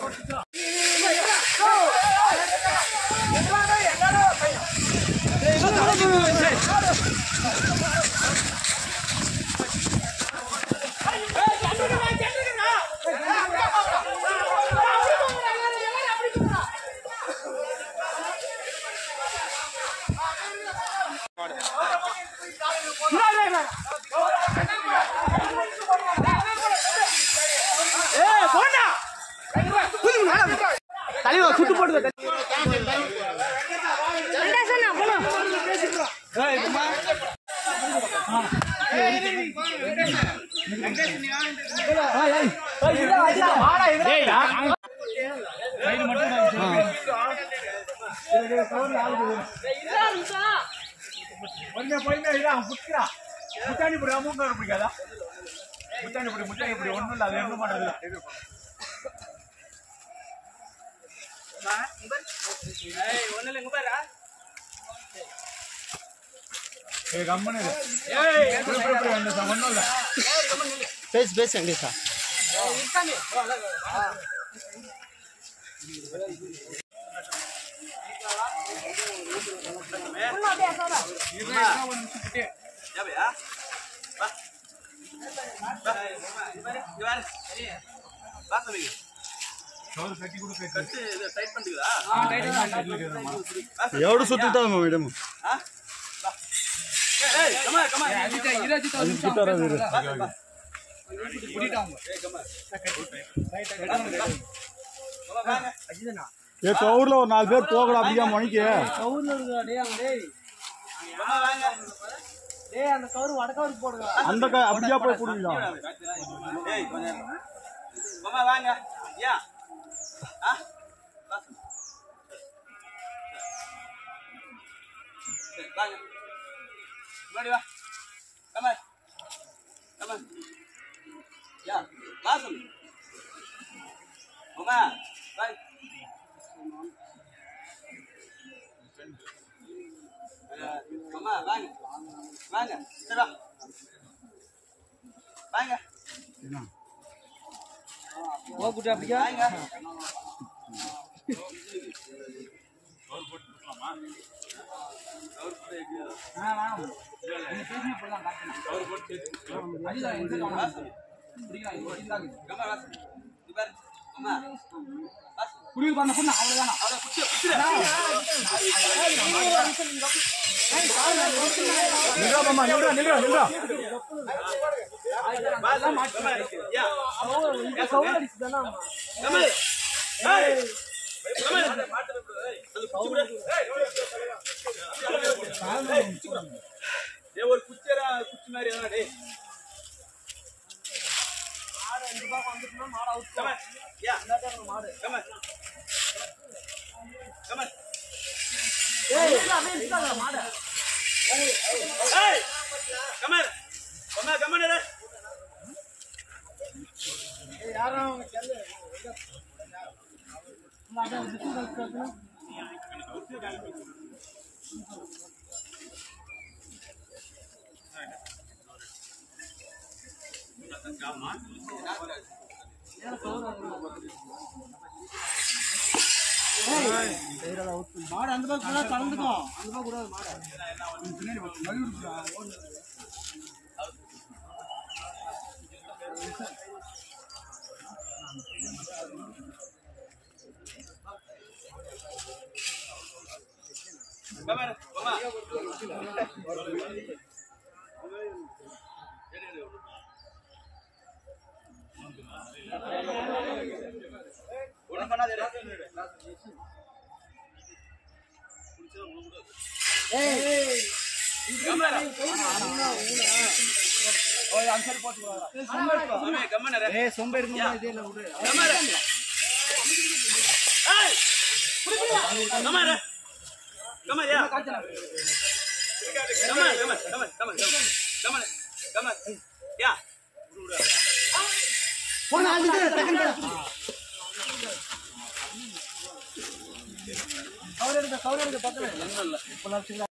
தலைவர் சுட்டு போடுது கொஞ்சம் பொறுமையா இரு, அவன் புடிக்கிறான். முட்டாணி புடி, அவன் மூக்கால பிடிக்காதா? முட்டாணி புடி, முட்டாணி புடி, ஒண்ணும் இல்ல, அது ஒண்ணும் பண்றது இல்ல. ஏய், கம்முனு இரு. புடி, புடி, புடி, ஒண்ணும் இல்ல, ஒண்ணும் இல்ல. பேசு பேசு வெங்கடேஷா சோறு கட்டி கொடு, கட்டி. ఎవడు సుత్తుతా మేడం ఏ కౌర్లో నాలుగు పేరు పోకడా అబ్బిగా మనకి அந்த அப்படியா போய் குடிக்கலாம் வாங்க ஏன் ஆ வா. சரி, வாங்க முன்னாடி வா கமல் கமல் யா வா சொல்லு உமா வா அம்மா வாங்க வாங்க சரி வா வாங்க வாங்க கம்மா வாசு நீ பாரு அம்மா வாசு குடியில் பண்ண பொண்ணு அவ்வளவுதானா அவளை குச்சி குச்சிடு நில்றா மாமா நில்றா நில்றா நில்றா யா கமல் ஏய் கமல் அது குச்சி விடு ஏய் ஒரு குச்சிரா குச்சி மாதிரி எதனா டேய் கமல் யா கமல் கமல் ஏய் கமல் கமல் கமல் இரு. மாடு அந்த பக்கம் கூட கலந்துக்கும் அந்த பக்கம் கூட மாடு கமல் கமல் ஒண்ணும் பண்ணாத ஏ சொம்ப இருக்கும் இதே இல்ல விடு போன ஆளு டக்குனு கவர் எடுக்க கவர் எடுக்க பக்கத்துல